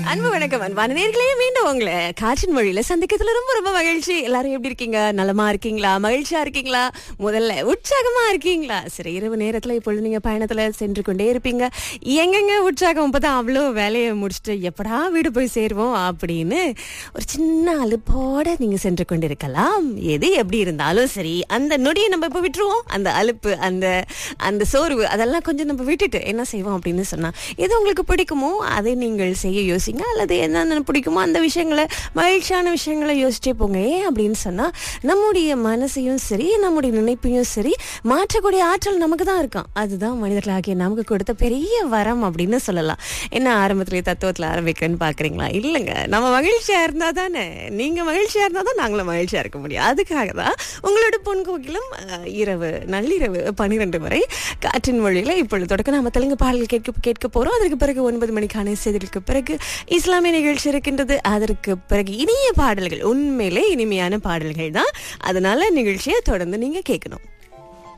அன்பு வணக்கம் அன்பான நேர்களே மீண்டும் உங்களை காற்றின் மொழியில சந்திக்கிறதுல ரொம்ப ரொம்ப மகிழ்ச்சி எல்லாரும் எப்படி இருக்கீங்க நலமா இருக்கீங்களா மகிழ்ச்சியா இருக்கீங்களா முதல்ல உற்சாகமா இருக்கீங்களா சரி இரவு நேரத்துல இப்பொழுது நீங்க பயணத்துல சென்று கொண்டே இருப்பீங்க எங்கெங்க உற்சாகம் இப்பதான் அவ்வளோ வேலையை முடிச்சுட்டு எப்படா வீடு போய் சேருவோம் அப்படின்னு ஒரு சின்ன அலுப்போட நீங்க சென்று கொண்டிருக்கலாம் எது எப்படி இருந்தாலும் சரி அந்த நொடியை நம்ம இப்ப விட்டுருவோம் அந்த அலுப்பு அந்த அந்த சோர்வு அதெல்லாம் கொஞ்சம் நம்ம விட்டுட்டு என்ன செய்வோம் அப்படின்னு சொன்னா எது உங்களுக்கு பிடிக்குமோ அதை நீங்கள் செய்ய யோசிங்க அல்லது என்னென்ன பிடிக்குமோ அந்த விஷயங்களை மகிழ்ச்சியான விஷயங்களை யோசிச்சே போங்க ஏன் அப்படின்னு சொன்னா நம்முடைய மனசையும் சரி நம்முடைய நினைப்பையும் சரி மாற்றக்கூடிய ஆற்றல் நமக்கு தான் இருக்கும் அதுதான் மனிதர்களாகிய நமக்கு கொடுத்த பெரிய வரம் அப்படின்னு சொல்லலாம் என்ன ஆரம்பத்திலேயே தத்துவத்தில் ஆரம்பிக்கிறேன்னு பாக்குறீங்களா இல்லைங்க நம்ம மகிழ்ச்சியா இருந்தா தானே நீங்க மகிழ்ச்சியா இருந்தா தான் நாங்களும் மகிழ்ச்சியா இருக்க முடியும் அதுக்காக தான் உங்களோட பொன் கோகிலும் அஹ், இரவு நள்ளிரவு பன்னிரண்டு வரை காற்றின் மொழியில இப்பொழுது தொடக்க நாம தெலுங்கு பாடல் கேட்க கேட்க போறோம் அதற்கு பிறகு ஒன்பது மணிக்கான செய்திகளுக்கு பிறகு இஸ்லாமிய நிகழ்ச்சி இருக்கின்றது அதற்கு பிறகு இனிய பாடல்கள் உண்மையிலே இனிமையான பாடல்கள் தான் அதனால நிகழ்ச்சியை தொடர்ந்து நீங்க கேட்கணும்